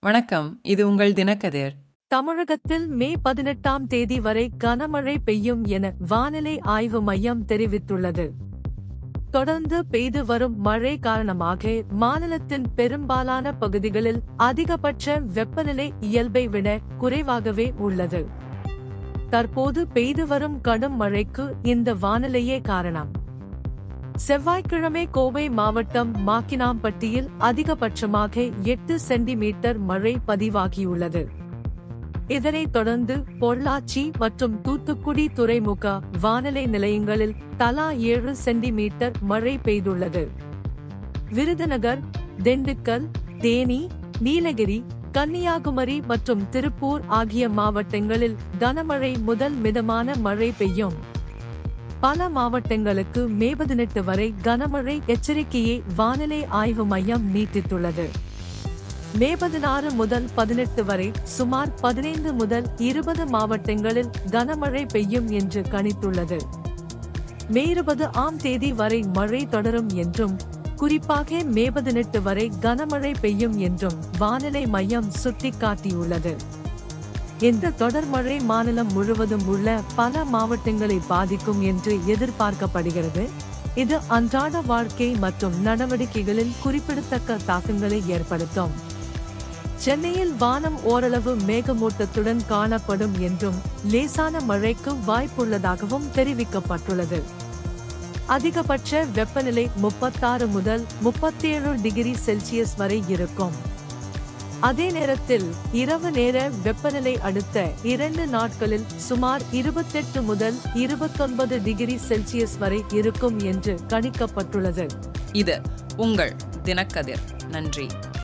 வணக்கம் இது உங்கள் தினக்கதிர் தமிழகத்தில் மே பதினெட்டாம் தேதி வரை கனமழை பெய்யும் என வானிலை ஆய்வு மையம் தெரிவித்துள்ளது தொடர்ந்து பெய்து வரும் மழை காரணமாக மாநிலத்தின் பெரும்பாலான பகுதிகளில் அதிகபட்ச வெப்பநிலை இயல்பை விட குறைவாகவே உள்ளது தற்போது பெய்து வரும் கடும் மழைக்கு இந்த வானிலையே காரணம் செவ்வாய்க்கிழமை கோவை மாவட்டம் மாக்கினாம்பட்டியில் அதிகபட்சமாக எட்டு சென்டிமீட்டர் மழை பதிவாகியுள்ளது இதனைத் தொடர்ந்து பொள்ளாச்சி மற்றும் தூத்துக்குடி துறைமுக வானிலை நிலையங்களில் தலா ஏழு சென்டிமீட்டர் மழை பெய்துள்ளது விருதுநகர் திண்டுக்கல் தேனி நீலகிரி கன்னியாகுமரி மற்றும் திருப்பூர் ஆகிய மாவட்டங்களில் கனமழை முதல் மிதமான மழை பெய்யும் பல மாவட்டங்களுக்கு மே பதினெட்டு வரை கனமழை எச்சரிக்கையை வானிலை ஆய்வு மையம் நீட்டித்துள்ளது மே பதினாறு முதல் பதினெட்டு வரை சுமார் பதினைந்து முதல் இருபது மாவட்டங்களில் கனமழை பெய்யும் என்று கணித்துள்ளது மே இருபது ஆம் தேதி வரை மழை தொடரும் என்றும் குறிப்பாக மே பதினெட்டு வரை கனமழை பெய்யும் என்றும் வானிலை மையம் சுட்டிக்காட்டியுள்ளது இந்த தொடர் மழை மாநிலம் முழுவதும் உள்ள பல மாவட்டங்களை பாதிக்கும் என்று எதிர்பார்க்கப்படுகிறது இது அன்றாட வாழ்க்கை மற்றும் நடவடிக்கைகளில் குறிப்பிடத்தக்க தாக்கங்களை ஏற்படுத்தும் சென்னையில் வானம் ஓரளவு மேகமூட்டத்துடன் காணப்படும் என்றும் லேசான மழைக்கு வாய்ப்புள்ளதாகவும் தெரிவிக்கப்பட்டுள்ளது அதிகபட்ச வெப்பநிலை முப்பத்தாறு முதல் முப்பத்தேழு டிகிரி செல்சியஸ் வரை இருக்கும் அதே நேரத்தில் இரவு நேர வெப்பநிலை அடுத்த இரண்டு நாட்களில் சுமார் இருபத்தெட்டு முதல் இருபத்தொன்பது டிகிரி செல்சியஸ் வரை இருக்கும் என்று கணிக்கப்பட்டுள்ளது இது உங்கள் தினக்கதிர் நன்றி